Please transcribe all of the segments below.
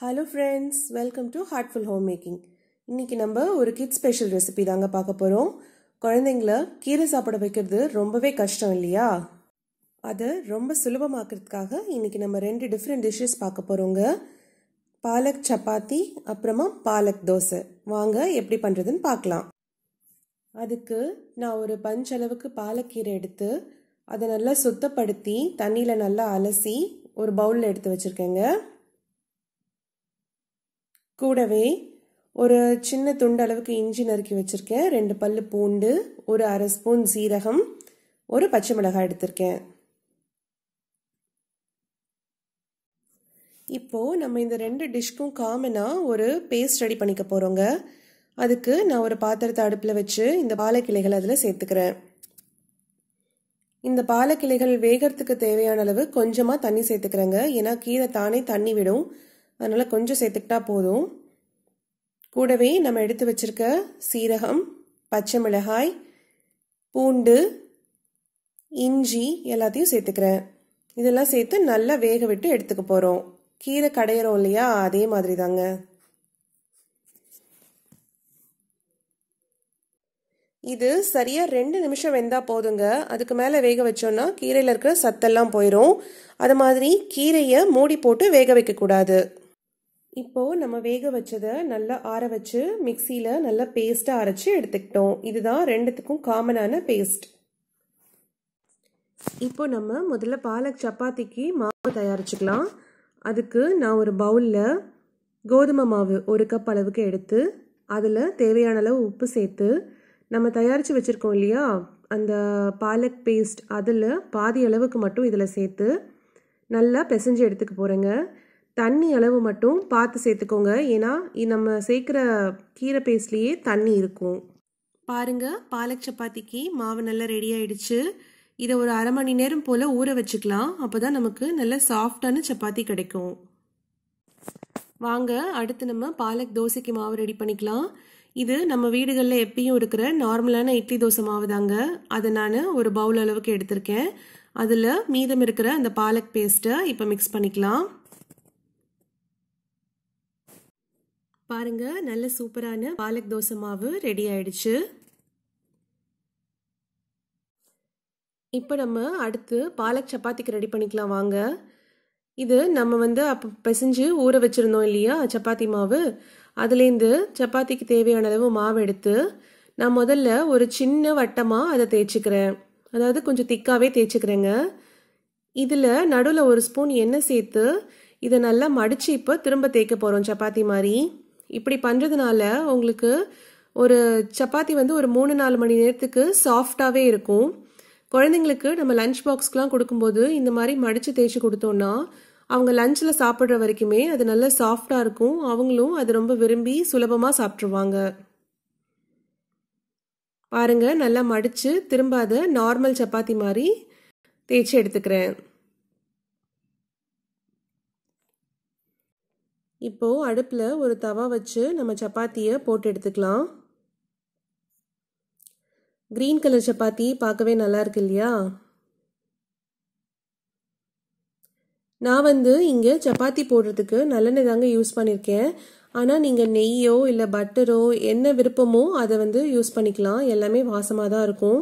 hello friends welcome to heartful home making இன்றைக்கி நம்ம ஒரு கிட் ஸ்பெஷல் ரெசிபி தாங்க பார்க்க போகிறோம் குழந்தைங்கள கீரை சாப்பிட வைக்கிறது ரொம்பவே கஷ்டம் இல்லையா அதை ரொம்ப சுலபமாக்குறதுக்காக இன்றைக்கி நம்ம ரெண்டு டிஃப்ரெண்ட் டிஷ்ஷஸ் பார்க்க போகிறோங்க பாலக் சப்பாத்தி அப்புறமா பாலக் தோசை வாங்க எப்படி பண்ணுறதுன்னு பார்க்கலாம் அதுக்கு நான் ஒரு பஞ்ச் அளவுக்கு பாலக்கீரை எடுத்து அதை நல்லா சுத்தப்படுத்தி தண்ணியில் நல்லா அலசி ஒரு பவுலில் எடுத்து வச்சுருக்கேங்க கூடவே ஒரு சின்ன துண்டு அளவுக்கு இஞ்சி நறுக்கி வச்சுருக்கேன் ரெண்டு பல்லு பூண்டு ஒரு அரை ஸ்பூன் சீரகம் ஒரு பச்சை மிளகாய் எடுத்திருக்கேன் இப்போது நம்ம இந்த ரெண்டு டிஷ்க்கும் காமனாக ஒரு பேஸ்ட் ரெடி பண்ணிக்க போகிறோங்க அதுக்கு நான் ஒரு பாத்திரத்தை அடுப்பில் வச்சு இந்த பாலக்கிளைகள் அதில் சேர்த்துக்கிறேன் இந்த பாலக்கிளைகள் வேகிறதுக்கு தேவையான அளவு கொஞ்சமாக தண்ணி சேர்த்துக்கிறேங்க ஏன்னா கீரை தானே தண்ணி விடும் அதனால் கொஞ்சம் சேர்த்துக்கிட்டா போதும் கூடவே நம்ம எடுத்து வச்சிருக்க சீரகம் பச்சை மிளகாய் பூண்டு இஞ்சி எல்லாத்தையும் சேர்த்துக்கிறேன் இதெல்லாம் சேர்த்து நல்லா வேக விட்டு எடுத்துக்க போகிறோம் கீரை கடையிறோம் இல்லையா அதே மாதிரி தாங்க இது சரியா ரெண்டு நிமிஷம் வெந்தா போதுங்க அதுக்கு மேலே வேக வச்சோம்னா கீரையில் இருக்கிற சத்தெல்லாம் போயிடும் அது மாதிரி கீரையை மூடி போட்டு வேக வைக்கக்கூடாது இப்போது நம்ம வேக வச்சதை நல்லா ஆற வச்சு மிக்சியில் நல்லா பேஸ்ட்டாக அரைச்சி எடுத்துக்கிட்டோம் இதுதான் ரெண்டுத்துக்கும் காமனான பேஸ்ட் இப்போ நம்ம முதல்ல பாலக் சப்பாத்திக்கு மாவு தயாரிச்சுக்கலாம் அதுக்கு நான் ஒரு பவுலில் கோதுமை மாவு ஒரு கப் அளவுக்கு எடுத்து அதில் தேவையான அளவு உப்பு சேர்த்து நம்ம தயாரித்து வச்சுருக்கோம் இல்லையா அந்த பாலக் பேஸ்ட் அதில் பாதி அளவுக்கு மட்டும் இதில் சேர்த்து நல்லா பிசைஞ்சு எடுத்துக்க போகிறேங்க தண்ணி அளவு மட்டும் பார்த்து சேர்த்துக்கோங்க ஏன்னா நம்ம சேர்க்குற கீரை பேஸ்ட்லேயே தண்ணி இருக்கும் பாருங்க பாலக் சப்பாத்திக்கு மாவு நல்லா ரெடி ஆயிடுச்சு இதை ஒரு அரை மணி நேரம் போல் ஊற வச்சுக்கலாம் அப்போ தான் நமக்கு நல்ல சாஃப்டான சப்பாத்தி கிடைக்கும் வாங்க அடுத்து நம்ம பாலக் தோசைக்கு மாவு ரெடி பண்ணிக்கலாம் இது நம்ம வீடுகளில் எப்பயும் இருக்கிற நார்மலான இட்லி தோசை மாவு தாங்க அதை நான் ஒரு பவுல் அளவுக்கு எடுத்திருக்கேன் அதில் மீதம் இருக்கிற அந்த பாலக் பேஸ்ட்டை இப்போ மிக்ஸ் பண்ணிக்கலாம் பாருங்க நல்ல சூப்பரான பாலக் தோசை மாவு ரெடி ஆயிடுச்சு இப்போ நம்ம அடுத்து பாலக் சப்பாத்திக்கு ரெடி பண்ணிக்கலாம் வாங்க இது நம்ம வந்து அப்போ பிசைஞ்சு ஊற வச்சுருந்தோம் இல்லையா சப்பாத்தி மாவு அதுலேருந்து சப்பாத்திக்கு தேவையான அளவு மாவு எடுத்து நான் முதல்ல ஒரு சின்ன வட்டமாக அதை தேய்ச்சிக்கிறேன் அதாவது கொஞ்சம் திக்காகவே தேய்ச்சிக்கிறேங்க இதில் நடுவில் ஒரு ஸ்பூன் எண்ணெய் சேர்த்து இதை நல்லா மடித்து இப்போ திரும்ப தேய்க்க போகிறோம் சப்பாத்தி மாதிரி இப்படி பண்ணுறதுனால உங்களுக்கு ஒரு சப்பாத்தி வந்து ஒரு மூணு நாலு மணி நேரத்துக்கு சாஃப்டாகவே இருக்கும் குழந்தைங்களுக்கு நம்ம லஞ்ச் பாக்ஸ்க்கெலாம் கொடுக்கும்போது இந்த மாதிரி மடித்து தேய்ச்சி கொடுத்தோன்னா அவங்க லஞ்சில் சாப்பிட்ற வரைக்குமே அது நல்ல சாஃப்டாக இருக்கும் அவங்களும் அது ரொம்ப விரும்பி சுலபமாக சாப்பிட்ருவாங்க பாருங்க நல்லா மடித்து திரும்ப அதை நார்மல் சப்பாத்தி மாதிரி தேய்ச்சி எடுத்துக்கிறேன் இப்போது அடுப்பில் ஒரு தவா வச்சு நம்ம சப்பாத்தியை போட்டு எடுத்துக்கலாம் க்ரீன் கலர் சப்பாத்தி பார்க்கவே நல்லா இருக்கு இல்லையா நான் வந்து இங்கே சப்பாத்தி போடுறதுக்கு நல்லெண்ணெய் தாங்க யூஸ் பண்ணியிருக்கேன் ஆனால் நீங்கள் நெய்யோ இல்லை பட்டரோ என்ன விருப்பமோ அதை வந்து யூஸ் பண்ணிக்கலாம் எல்லாமே வாசமாக தான் இருக்கும்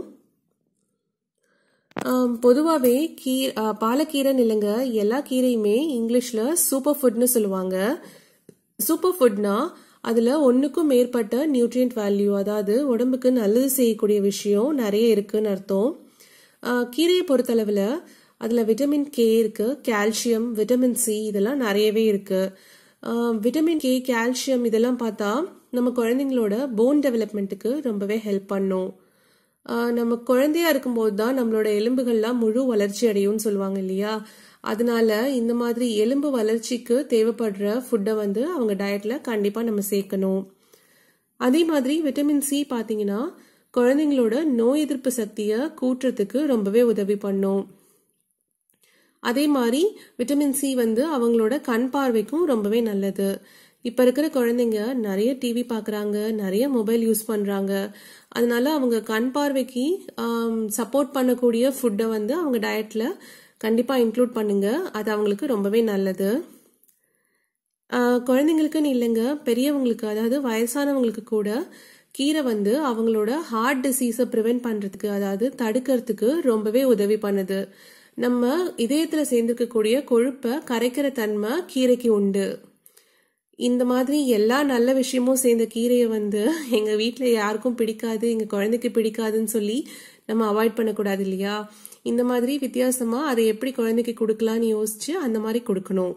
பொதுவாகவே கீ பாலக்கீரைன்னு இல்லைங்க எல்லா கீரையுமே இங்கிலீஷில் சூப்பர் ஃபுட்னு சொல்லுவாங்க சூப்பர் ஃபுட்னா அதில் ஒன்றுக்கும் மேற்பட்ட நியூட்ரியன்ட் வேல்யூ அதாவது உடம்புக்கு நல்லது செய்யக்கூடிய விஷயம் நிறைய இருக்குன்னு அர்த்தம் கீரையை பொறுத்தளவில் அதில் விட்டமின் கே இருக்குது கால்சியம் விட்டமின் சி இதெல்லாம் நிறையவே இருக்குது விட்டமின் கே கால்சியம் இதெல்லாம் பார்த்தா நம்ம குழந்தைங்களோட போன் டெவலப்மெண்ட்டுக்கு ரொம்பவே ஹெல்ப் பண்ணும் நம்ம குழந்தையா இருக்கும்போது தான் நம்மளோட எலும்புகள்லாம் முழு வளர்ச்சி அடையும்னு சொல்லுவாங்க இல்லையா அதனால இந்த மாதிரி எலும்பு வளர்ச்சிக்கு தேவைப்படுற ஃபுட்டை வந்து அவங்க டயட்ல கண்டிப்பாக நம்ம சேர்க்கணும் அதே மாதிரி விட்டமின் சி பார்த்தீங்கன்னா குழந்தைங்களோட நோய் எதிர்ப்பு சக்தியை கூட்டுறதுக்கு ரொம்பவே உதவி பண்ணும் அதே மாதிரி விட்டமின் சி வந்து அவங்களோட கண் பார்வைக்கும் ரொம்பவே நல்லது இப்போ இருக்கிற குழந்தைங்க நிறைய டிவி பார்க்குறாங்க நிறைய மொபைல் யூஸ் பண்ணுறாங்க அதனால அவங்க கண் பார்வைக்கு சப்போர்ட் பண்ணக்கூடிய ஃபுட்டை வந்து அவங்க டயட்டில் கண்டிப்பாக இன்க்ளூட் பண்ணுங்க அது அவங்களுக்கு ரொம்பவே நல்லது குழந்தைங்களுக்குன்னு இல்லைங்க பெரியவங்களுக்கு அதாவது வயசானவங்களுக்கு கூட கீரை வந்து அவங்களோட ஹார்ட் டிசீஸை ப்ரிவென்ட் பண்ணுறதுக்கு அதாவது தடுக்கிறதுக்கு ரொம்பவே உதவி பண்ணுது நம்ம இதயத்தில் சேர்ந்திருக்கக்கூடிய கொழுப்பை கரைக்கிற தன்மை கீரைக்கு உண்டு இந்த மாதிரி எல்லா நல்ல விஷயமும் சேர்ந்த கீரையை வந்து எங்கள் வீட்டில் யாருக்கும் பிடிக்காது எங்கள் குழந்தைக்கு பிடிக்காதுன்னு சொல்லி நம்ம அவாய்ட் பண்ணக்கூடாது இல்லையா இந்த மாதிரி வித்தியாசமாக அதை எப்படி குழந்தைக்கு கொடுக்கலான்னு யோசிச்சு அந்த மாதிரி கொடுக்கணும்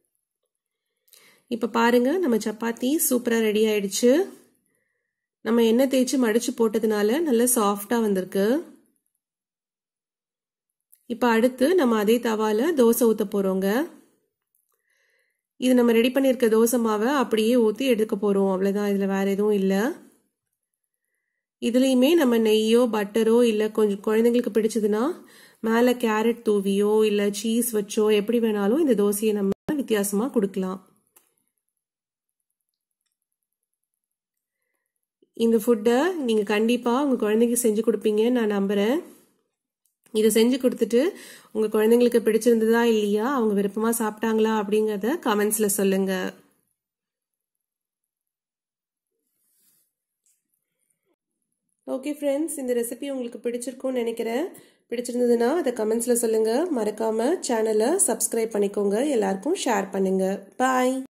இப்போ பாருங்க நம்ம சப்பாத்தி சூப்பராக ரெடி ஆயிடுச்சு நம்ம எண்ணெய் தேய்ச்சி மடிச்சு போட்டதுனால நல்லா சாஃப்டாக வந்திருக்கு இப்போ அடுத்து நம்ம அதே தவால தோசை ஊற்ற போகிறோங்க இது நம்ம ரெடி பண்ணியிருக்க தோசை மாவை அப்படியே ஊற்றி எடுக்க போகிறோம் அவ்வளோதான் இதில் வேறு எதுவும் இல்லை இதுலேயுமே நம்ம நெய்யோ பட்டரோ இல்லை கொஞ்சம் குழந்தைங்களுக்கு பிடிச்சதுன்னா மேலே கேரட் தூவியோ இல்லை சீஸ் வச்சோ எப்படி வேணாலும் இந்த தோசையை நம்ம வித்தியாசமாக கொடுக்கலாம் இந்த ஃபுட்டை நீங்கள் கண்டிப்பாக உங்கள் குழந்தைக்கு செஞ்சு கொடுப்பீங்கன்னு நான் நம்புகிறேன் இதை செஞ்சு கொடுத்துட்டு உங்கள் குழந்தைங்களுக்கு பிடிச்சிருந்ததா இல்லையா அவங்க விருப்பமாக சாப்பிட்டாங்களா அப்படிங்கிறத கமெண்ட்ஸில் சொல்லுங்கள் ஓகே ஃப்ரெண்ட்ஸ் இந்த ரெசிபி உங்களுக்கு பிடிச்சிருக்கும்னு நினைக்கிறேன் பிடிச்சிருந்ததுன்னா அதை கமெண்ட்ஸில் சொல்லுங்கள் மறக்காமல் சேனலை சப்ஸ்கிரைப் பண்ணிக்கோங்க எல்லாருக்கும் ஷேர் பண்ணுங்கள் பாய்